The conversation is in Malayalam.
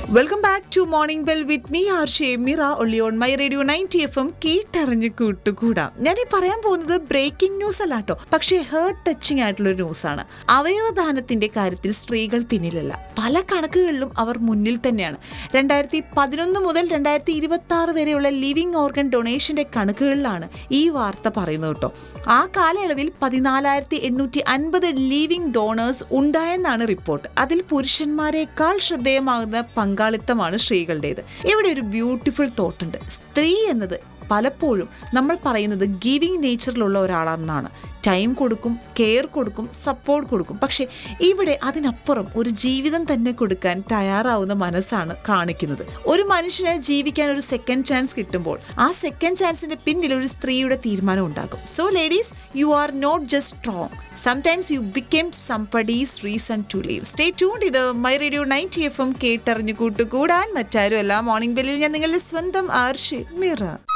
welcome back to morning bell with me R Shemira ഒള്ളി on my radio ninety F M കേട്ടറിഞ്ഞ് കൂട്ടുകൂടാം ഞാൻ ഈ പറയാൻ പോകുന്നത് ബ്രേക്കിംഗ് ന്യൂസ് അല്ല കേട്ടോ പക്ഷേ ഹേർട്ട് ടച്ചിങ് ആയിട്ടുള്ള ഒരു ന്യൂസാണ് അവയവദാനത്തിന്റെ കാര്യത്തിൽ സ്ത്രീകൾ പിന്നിലല്ല പല കണക്കുകളിലും അവർ മുന്നിൽ തന്നെയാണ് രണ്ടായിരത്തി പതിനൊന്ന് മുതൽ രണ്ടായിരത്തി ഇരുപത്തി ആറ് വരെയുള്ള ലിവിംഗ് ഓർഗൻ ഡൊണേഷന്റെ കണക്കുകളിലാണ് ഈ വാർത്ത പറയുന്നത് കേട്ടോ ആ കാലയളവിൽ പതിനാലായിരത്തി എണ്ണൂറ്റി അൻപത് ലിവിംഗ് ഡോണേഴ്സ് ഉണ്ടായെന്നാണ് റിപ്പോർട്ട് അതിൽ പുരുഷന്മാരെക്കാൾ ശ്രദ്ധേയമാകുന്ന പങ്കാളിത്തമാണ് സ്ത്രീകളുടേത് ഇവിടെ ഒരു ബ്യൂട്ടിഫുൾ തോട്ടുണ്ട് സ്ത്രീ എന്നത് പലപ്പോഴും നമ്മൾ പറയുന്നത് ഗിവിങ് നേച്ചറിലുള്ള ഒരാളാണെന്നാണ് ടൈം കൊടുക്കും കെയർ കൊടുക്കും സപ്പോർട്ട് കൊടുക്കും പക്ഷേ ഇവിടെ അതിനപ്പുറം ഒരു ജീവിതം തന്നെ കൊടുക്കാൻ തയ്യാറാവുന്ന മനസ്സാണ് കാണിക്കുന്നത് ഒരു മനുഷ്യന് ജീവിക്കാൻ ഒരു സെക്കൻഡ് ചാൻസ് കിട്ടുമ്പോൾ ആ സെക്കൻഡ് ചാൻസിന്റെ പിന്നിൽ ഒരു സ്ത്രീയുടെ തീരുമാനം ഉണ്ടാകും so ladies you are not just strong sometimes you became somebody's reason to leave stay tuned ഇത് my radio ninety F M കേട്ടറിഞ്ഞു കൂട്ടുകൂടാൻ മറ്റാരും അല്ല മോർണിംഗ് ബെല്ലിൽ ഞാൻ നിങ്ങളുടെ സ്വന്തം ആർഷി മിറ